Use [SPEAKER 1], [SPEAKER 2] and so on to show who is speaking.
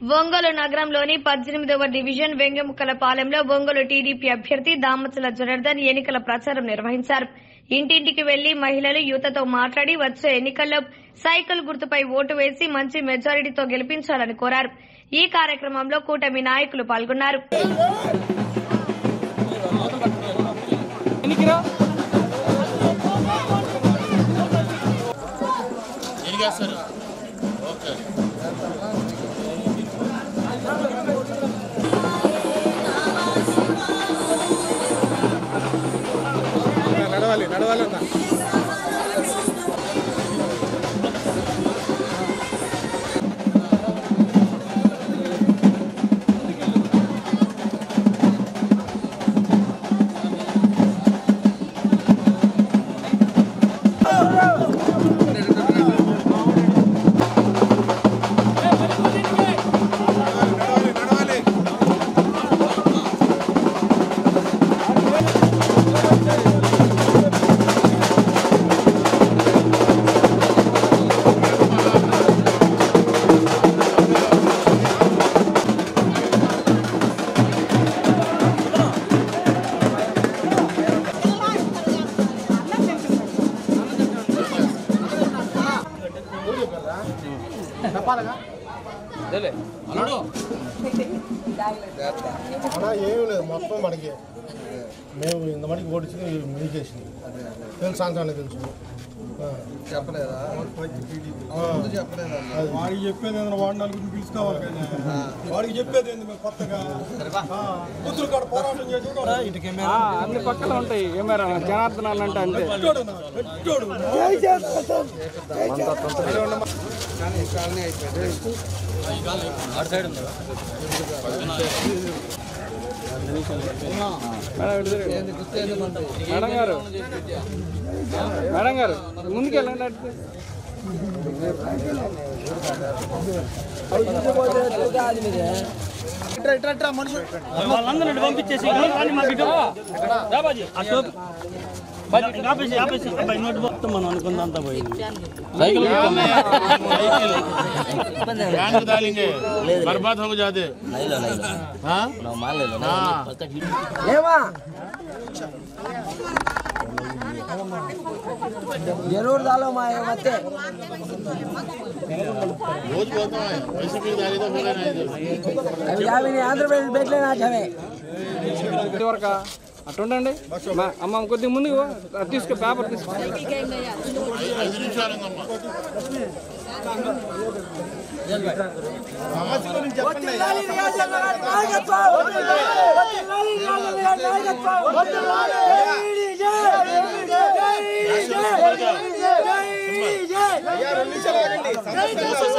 [SPEAKER 1] ఒంగోలు నగరంలోని పద్దెనిమిదవ డివిజన్ వెంగముక్కల పాలెంలో ఒంగోలు టీడీపీ అభ్యర్థి దామచల జనార్దన్ ఎన్నికల ప్రచారం నిర్వహించారు ఇంటింటికి వెళ్లి మహిళలు యువతతో మాట్లాడి వచ్చే ఎన్నికల్లో సైకిల్ గుర్తుపై ఓటు వేసి మంచి మెజారిటీతో గెలిపించాలని కోరారు ఈ కార్యక్రమంలో కూటమి నాయకులు పాల్గొన్నారు
[SPEAKER 2] ఎనిగేస్తారు ఓకే
[SPEAKER 3] నడవాలి నడవాలి అన్న నడవాలి నడవాలి అలా ఏమీ లేదు మొత్తం మనకి మేము ఇంత మటుకు ఓడించింది మీకు చేసింది తెలుసు సాయంత్రానికి తెలుసు ఆ.
[SPEAKER 4] చెప్పలేదా
[SPEAKER 3] ఆ.
[SPEAKER 4] చెప్పలేదా
[SPEAKER 3] అది.
[SPEAKER 5] వాడికి చెప్పేది ఏంటంటే వాడి నలుగురిని పిలుచుకోవాలి కానీ వాడికి చెప్పేది ఏంది మేము కొత్తగా కూతురు కాడ పోరాటం చేసి
[SPEAKER 6] ఆ, అన్ని పక్కన ఉంటాయి కెమెరా జనార్దనాలు అంటే అంతే
[SPEAKER 5] పెట్టాడు నా, పెట్టాడు
[SPEAKER 4] కానీ కాలనీ అయిపోయింది
[SPEAKER 6] మేడం ఇటు తిరగండి.
[SPEAKER 4] ఏంది గుర్తు ఎందుకంటే
[SPEAKER 6] మేడం గారు మేడం గారు ముందుకు వెళ్ళండి అటు.
[SPEAKER 7] వాళ్ళందరినీ పంపించేసి కానీ మాకు ఇటు రా బాజీ. ఆ సోప్ బాజీ, ఆపేసి ఆపేసి అబ్బాయి నోటి మొత్తం మనం అనుకుందంతా పోయింది
[SPEAKER 2] बैंक डालेंगे बर्बाद हो जाते हाँ हाँ
[SPEAKER 8] जरूर डालो माए मत
[SPEAKER 2] रोज बोलता है वैसे भी डाली तो बोले नहीं
[SPEAKER 8] अभी जा भी नहीं आंध्र प्रदेश बैठ लेना आज हमें
[SPEAKER 6] ఇటు వరకా అటు ఉండండి మా- అమ్మ కొద్దిగా ముందుకు పో. అది తీసుకో పేపర్ తీసుకో
[SPEAKER 2] ఐదు నిమిషాలు ఉందమ్మా
[SPEAKER 8] జై